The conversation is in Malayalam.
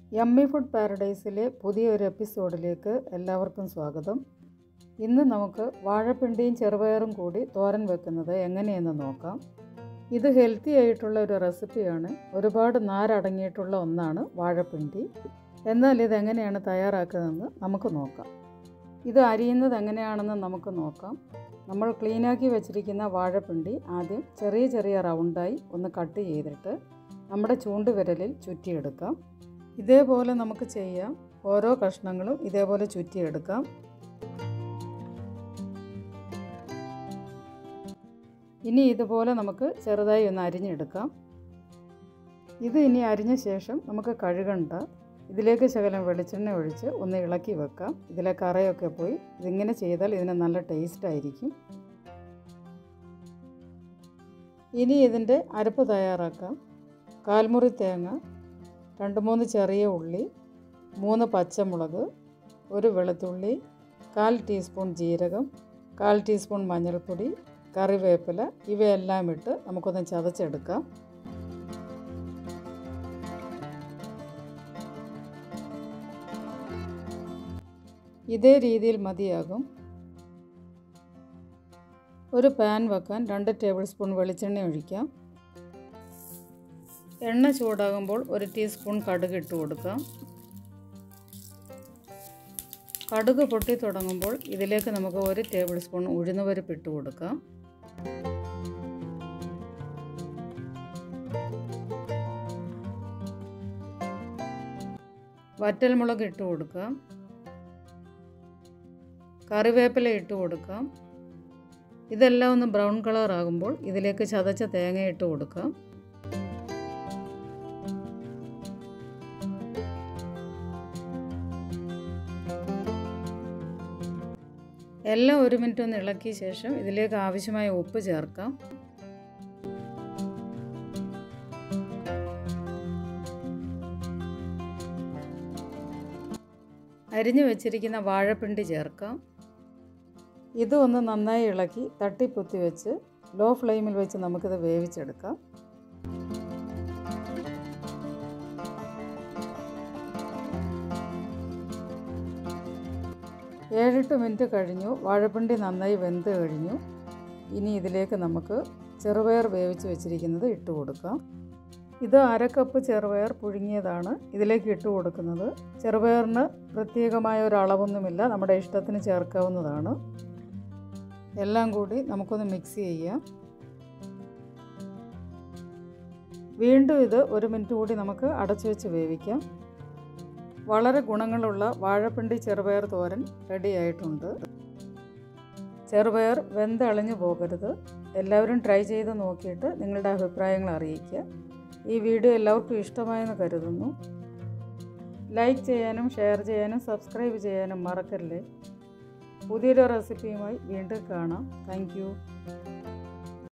യമ്മി ഫുഡ് പാരഡൈസിലെ പുതിയൊരു എപ്പിസോഡിലേക്ക് എല്ലാവർക്കും സ്വാഗതം ഇന്ന് നമുക്ക് വാഴപ്പിണ്ടിയും ചെറുപയറും കൂടി തോരൻ വെക്കുന്നത് എങ്ങനെയെന്ന് നോക്കാം ഇത് ഹെൽത്തി ആയിട്ടുള്ള ഒരു റെസിപ്പിയാണ് ഒരുപാട് നാരടങ്ങിയിട്ടുള്ള ഒന്നാണ് വാഴപ്പിണ്ടി എന്നാൽ ഇതെങ്ങനെയാണ് തയ്യാറാക്കുന്നതെന്ന് നമുക്ക് നോക്കാം ഇത് അരിയുന്നത് എങ്ങനെയാണെന്ന് നമുക്ക് നോക്കാം നമ്മൾ ക്ലീനാക്കി വെച്ചിരിക്കുന്ന വാഴപ്പിണ്ടി ആദ്യം ചെറിയ ചെറിയ റൗണ്ടായി ഒന്ന് കട്ട് ചെയ്തിട്ട് നമ്മുടെ ചൂണ്ടുവിരലിൽ ചുറ്റിയെടുക്കാം ഇതേപോലെ നമുക്ക് ചെയ്യാം ഓരോ കഷ്ണങ്ങളും ഇതേപോലെ ചുറ്റിയെടുക്കാം ഇനി ഇതുപോലെ നമുക്ക് ചെറുതായി ഒന്ന് അരിഞ്ഞെടുക്കാം ഇത് ഇനി അരിഞ്ഞ ശേഷം നമുക്ക് കഴുകണ്ട ഇതിലേക്ക് ശകലം വെളിച്ചെണ്ണ ഒഴിച്ച് ഒന്ന് ഇളക്കി വെക്കാം ഇതിലെ കറയൊക്കെ പോയി ഇതിങ്ങനെ ചെയ്താൽ ഇതിന് നല്ല ടേസ്റ്റ് ആയിരിക്കും ഇനി ഇതിൻ്റെ അരപ്പ് തയ്യാറാക്കാം കാൽമുറി തേങ്ങ രണ്ട് മൂന്ന് ചെറിയ ഉള്ളി മൂന്ന് പച്ചമുളക് ഒരു വെളുത്തുള്ളി കാൽ ടീസ്പൂൺ ജീരകം കാൽ ടീസ്പൂൺ മഞ്ഞൾപ്പൊടി കറിവേപ്പില ഇവയെല്ലാം ഇട്ട് നമുക്കൊന്ന് ചതച്ചെടുക്കാം ഇതേ രീതിയിൽ മതിയാകും ഒരു പാൻ വെക്കാൻ രണ്ട് ടേബിൾ സ്പൂൺ വെളിച്ചെണ്ണ ഒഴിക്കാം എണ്ണ ചൂടാകുമ്പോൾ ഒരു ടീസ്പൂൺ കടുക് ഇട്ട് കൊടുക്കാം കടുക് പൊട്ടി തുടങ്ങുമ്പോൾ ഇതിലേക്ക് നമുക്ക് ഒരു ടേബിൾ സ്പൂൺ ഉഴുന്നുപരിപ്പ് ഇട്ട് കൊടുക്കാം വറ്റൽമുളക് ഇട്ട് കൊടുക്കാം കറിവേപ്പില ഇട്ട് കൊടുക്കാം ഇതെല്ലാം ഒന്ന് ബ്രൗൺ കളർ ആകുമ്പോൾ ഇതിലേക്ക് ചതച്ച തേങ്ങ ഇട്ട് കൊടുക്കാം എല്ലാം ഒരു മിനിറ്റ് ഒന്ന് ഇളക്കിയ ശേഷം ഇതിലേക്ക് ആവശ്യമായ ഉപ്പ് ചേർക്കാം അരിഞ്ഞു വെച്ചിരിക്കുന്ന വാഴപ്പിണ്ടി ചേർക്കാം ഇത് ഒന്ന് നന്നായി ഇളക്കി തട്ടിപ്പൊത്തി വെച്ച് ലോ ഫ്ലെയിമിൽ വെച്ച് നമുക്കിത് വേവിച്ചെടുക്കാം ഏഴെട്ട് മിനിറ്റ് കഴിഞ്ഞു വാഴപ്പിണ്ടി നന്നായി വെന്ത് കഴിഞ്ഞു ഇനി ഇതിലേക്ക് നമുക്ക് ചെറുപയർ വേവിച്ച് വെച്ചിരിക്കുന്നത് ഇട്ട് കൊടുക്കാം ഇത് അരക്കപ്പ് ചെറുപയർ പുഴുങ്ങിയതാണ് ഇതിലേക്ക് ഇട്ട് കൊടുക്കുന്നത് ചെറുപയറിന് പ്രത്യേകമായ ഒരു അളവൊന്നുമില്ല നമ്മുടെ ഇഷ്ടത്തിന് ചേർക്കാവുന്നതാണ് എല്ലാം കൂടി നമുക്കൊന്ന് മിക്സ് ചെയ്യാം വീണ്ടും ഇത് ഒരു മിനിറ്റ് കൂടി നമുക്ക് അടച്ചു വെച്ച് വേവിക്കാം വളരെ ഗുണങ്ങളുള്ള വാഴപ്പിണ്ടി ചെറുപയർ തോരൻ റെഡി ആയിട്ടുണ്ട് ചെറുപയർ വെന്തളിഞ്ഞു പോകരുത് എല്ലാവരും ട്രൈ ചെയ്ത് നോക്കിയിട്ട് നിങ്ങളുടെ അഭിപ്രായങ്ങൾ അറിയിക്കുക ഈ വീഡിയോ എല്ലാവർക്കും ഇഷ്ടമായെന്ന് കരുതുന്നു ലൈക്ക് ചെയ്യാനും ഷെയർ ചെയ്യാനും സബ്സ്ക്രൈബ് ചെയ്യാനും മറക്കല്ലേ പുതിയൊരു റെസിപ്പിയുമായി വീണ്ടും കാണാം താങ്ക്